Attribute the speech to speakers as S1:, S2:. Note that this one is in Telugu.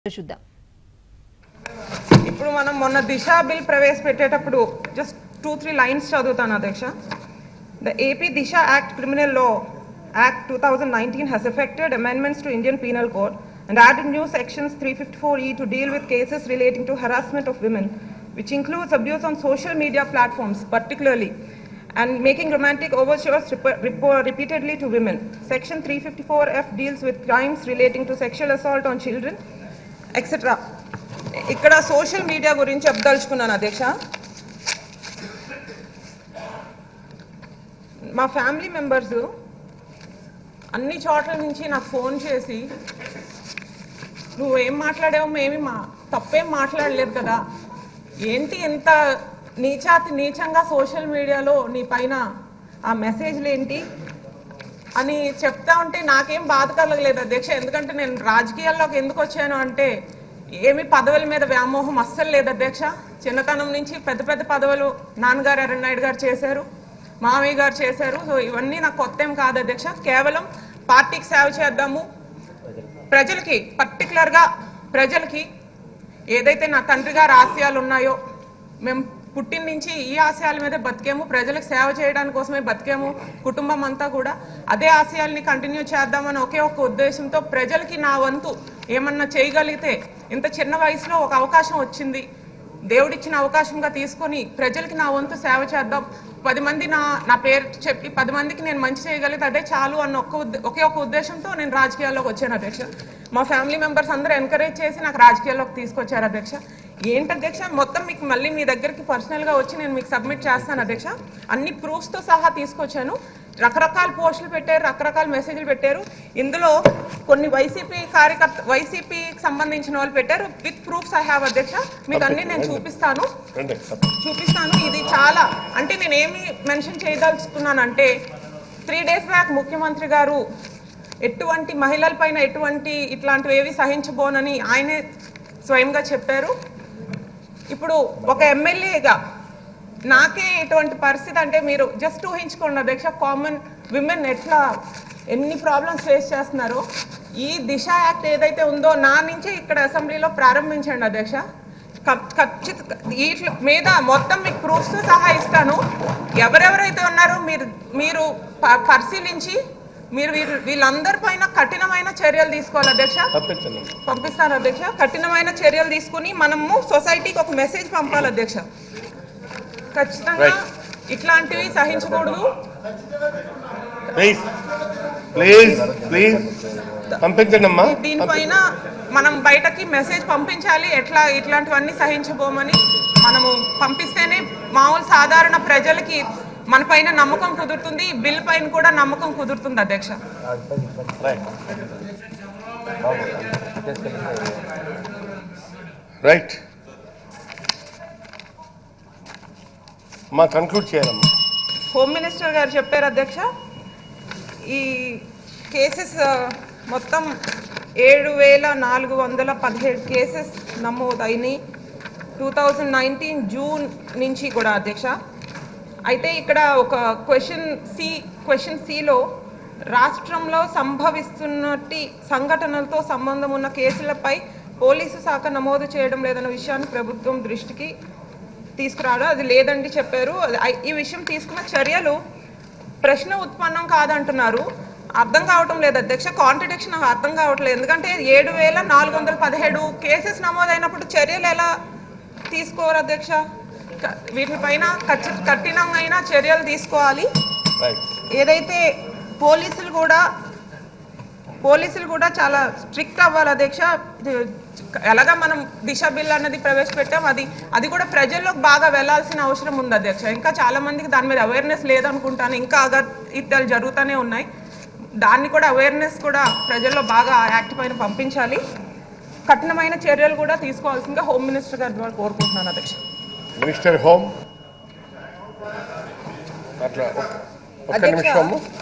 S1: చూద్దాం
S2: ఇప్పుడు మనం మొన్న దిశ బిల్ ప్రవేశపెట్టేటప్పుడు జస్ట్ టూ త్రీ లైన్స్ చదువుతాను అధ్యక్ష the AP Disha act criminal law act two thousand nineteen has affected amendments to Indian Penal Code and added new sections 354E to deal with cases relating to harassment of women, which includes abuse on social media platforms particularly and making romantic overtures rep- rep- repeatedly to women. Section 354F deals with crimes relating to sexual assault on children, etcetera ఇక్కడ సోషల్ మీడియా గురించి చెప్పదలుచుకున్నాను అధ్యక్ష మా ఫ్యామిలీ మెంబర్స్ అన్ని చోట్ల నుంచి నాకు ఫోన్ చేసి నువ్వు ఏం మాట్లాడావు మేమి మా తప్పేం మాట్లాడలేదు కదా ఏంటి ఎంత నీచాతి నీచంగా సోషల్ మీడియాలో నీ పైన ఆ మెసేజ్లు ఏంటి అని చెప్తా ఉంటే నాకేం బాధ కలగలేదు అధ్యక్ష ఎందుకంటే నేను రాజకీయాల్లోకి ఎందుకు వచ్చాను అంటే ఏమి పదవుల మీద వ్యామోహం అస్సలు లేదు అధ్యక్ష చిన్నతనం నుంచి పెద్ద పెద్ద పదవులు నాన్నగారు అరణ్నాయుడు గారు చేశారు మామయ్య గారు చేశారు సో ఇవన్నీ నాకు కొత్త ఏం కాదు అధ్యక్ష కేవలం పార్టీకి సేవ చేద్దాము ప్రజలకి పర్టికులర్గా ప్రజలకి ఏదైతే నా తండ్రి గారి ఆశయాలు ఉన్నాయో మేము పుట్టిన నుంచి ఈ ఆశయాల మీద బతికేము ప్రజలకు సేవ చేయడానికి కోసమే బతికేము కుటుంబం అంతా కూడా అదే ఆశయాల్ని కంటిన్యూ చేద్దామని ఒకే ఒక ఉద్దేశంతో ప్రజలకి నా వంతు ఏమన్నా చేయగలిగితే ఇంత చిన్న వయసులో ఒక అవకాశం వచ్చింది దేవుడిచ్చిన అవకాశంగా తీసుకొని ప్రజలకి నా వంతు సేవ చేద్దాం పది మంది నా నా పేరు చెప్పి పది మందికి నేను మంచి చేయగలిగితే అదే చాలు అన్న ఒక్క ఉద్ద- ఒకే ఒక ఉద్దేశంతో నేను రాజకీయాల్లోకి వచ్చాను అధ్యక్ష మా ఫ్యామిలీ మెంబర్స్ అందరూ ఎంకరేజ్ చేసి నాకు రాజకీయాల్లోకి తీసుకొచ్చారు అధ్యక్ష ఏంటి అధ్యక్ష మొత్తం మీకు మళ్ళీ మీ దగ్గరికి పర్సనల్గా వచ్చి నేను మీకు సబ్మిట్ చేస్తాను అధ్యక్ష అన్ని ప్రూఫ్స్తో సహా తీసుకొచ్చాను రకరకాల పోస్టులు పెట్టారు రకరకాల మెసేజ్లు పెట్టారు ఇందులో కొన్ని వైసీపీ కార్యకర్త వైసీపీకి సంబంధించిన వాళ్ళు పెట్టారు విత్ ప్రూఫ్స్ ఐ హ్యావ్ అధ్యక్ష మీకు అన్ని నేను చూపిస్తాను
S3: రండి
S2: చూపిస్తాను ఇది చాలా అంటే నేను ఏమి మెన్షన్ చేయదలుచుకున్నానంటే త్రీ డేస్ బ్యాక్ ముఖ్యమంత్రి గారు ఎటువంటి మహిళల పైన ఎటువంటి ఇట్లాంటివి ఏవి సహించబోనని ఆయనే స్వయంగా చెప్పారు ఇప్పుడు ఒక ఎమ్మెల్యేగా నాకే ఇటువంటి పరిస్థితి అంటే మీరు జస్ట్ ఊహించుకోండి అధ్యక్ష కామన్ విమెన్ ఎట్లా ఎన్ని ప్రాబ్లమ్స్ ఫేస్ చేస్తున్నారో ఈ దిశ యాక్ట్ ఏదైతే ఉందో నా నుంచే ఇక్కడ అసెంబ్లీలో ప్రారంభించండి అధ్యక్ష ఖ- ఖచ్చిత వీటి మీద మొత్తం మీకు ప్రూఫ్స్ సహా ఇస్తాను ఎవరెవరైతే ఉన్నారో మీరు మీరు ప- పరిశీలించి మీరు వీరు వీళ్ళందరి పైన కఠినమైన చర్యలు తీసుకోవాలి అధ్యక్ష
S3: తప్పించండి
S2: పంపిస్తాను అధ్యక్ష కఠినమైన చర్యలు తీసుకుని మనము సొసైటీకి ఒక మెసేజ్ పంపాలి అధ్యక్ష ఖచ్చితంగా
S3: Right.
S2: ఇట్లాంటివి సహించకూడదు
S3: ప్లీజ్ ప్లీజ్ ప్లీజ్ పంపించండి అమ్మా
S2: దీనిపైన మనం బయటకి మెసేజ్ పంపించాలి ఎట్లా ఇట్లాంటివన్నీ సహించబోమని మనము పంపిస్తేనే మామూలు సాధారణ ప్రజలకి మన పైన నమ్మకం కుదురుతుంది ఈ బిల్ పైన కూడా నమ్మకం కుదురుతుంది అధ్యక్ష
S3: రైట్ మా కన్క్లూడ్ చేయాలమ్మా
S2: హోమ్ మినిస్టర్ గారు చెప్పారు అధ్యక్ష ఈ కేసెస్ ఆ, మొత్తం ఏడు వేల నాలుగు వందల పదిహేడు కేసెస్ నమోదైనాయి టూ థౌజండ్ నైన్టీన్ జూన్ నుంచి కూడా అధ్యక్ష అయితే ఇక్కడ ఒక క్వశ్చన్ సి క్వశ్చన్ సిలో రాష్ట్రంలో సంభవిస్తున్నట్టి సంఘటనలతో సంబంధం ఉన్న కేసులపై పోలీసు శాఖ నమోదు చేయడం లేదన్న విషయాన్ని ప్రభుత్వం దృష్టికి తీసుకురావడం అది లేదండి చెప్పారు అది- ఐ- ఈ విషయం తీసుకున్న చర్యలు ప్రశ్న ఉత్పన్నం కాదంటున్నారు అర్థం కావటం లేదు అధ్యక్ష కాంట్రడిక్షన్ నాకు అర్థం కావట్లేదు ఎందుకంటే ఏడు వేల నాలుగు వందల పదిహేడు కేసెస్ నమోదైనప్పుడు చర్యలు ఎలా తీసుకోరు అధ్యక్ష క- వీటిపైన ఖచ్చి కఠినమైన చర్యలు తీసుకోవాలి
S3: రైట్
S2: ఏదైతే పోలీసులు కూడా పోలీసులు కూడా చాలా స్ట్రిక్ట్ అవ్వాలి అధ్యక్ష ఇది ఎలాగా మనం దిశ బిల్ అన్నది ప్రవేశపెట్టాం అది అది కూడా ప్రజల్లోకి బాగా వెళ్ళాల్సిన అవసరం ఉంది అధ్యక్ష ఇంకా చాలా మందికి దాని మీద అవేర్నెస్ లేదనుకుంటాను ఇంకా అగత్యాలు జరుగుతూనే ఉన్నాయి దాన్ని కూడా అవేర్నెస్ కూడా ప్రజల్లో బాగా ఆ యాక్ట్ పైన పంపించాలి కఠినమైన చర్యలు కూడా తీసుకోవాల్సిందిగా హోమ్ మినిస్టర్ గారి ద్వారా కోరుకుంటున్నాను అధ్యక్ష
S3: మినిస్టర్ హోమ్ అట్లా ఒక్క- ఒక్క
S2: అధ్యక్ష,
S3: నిమిషము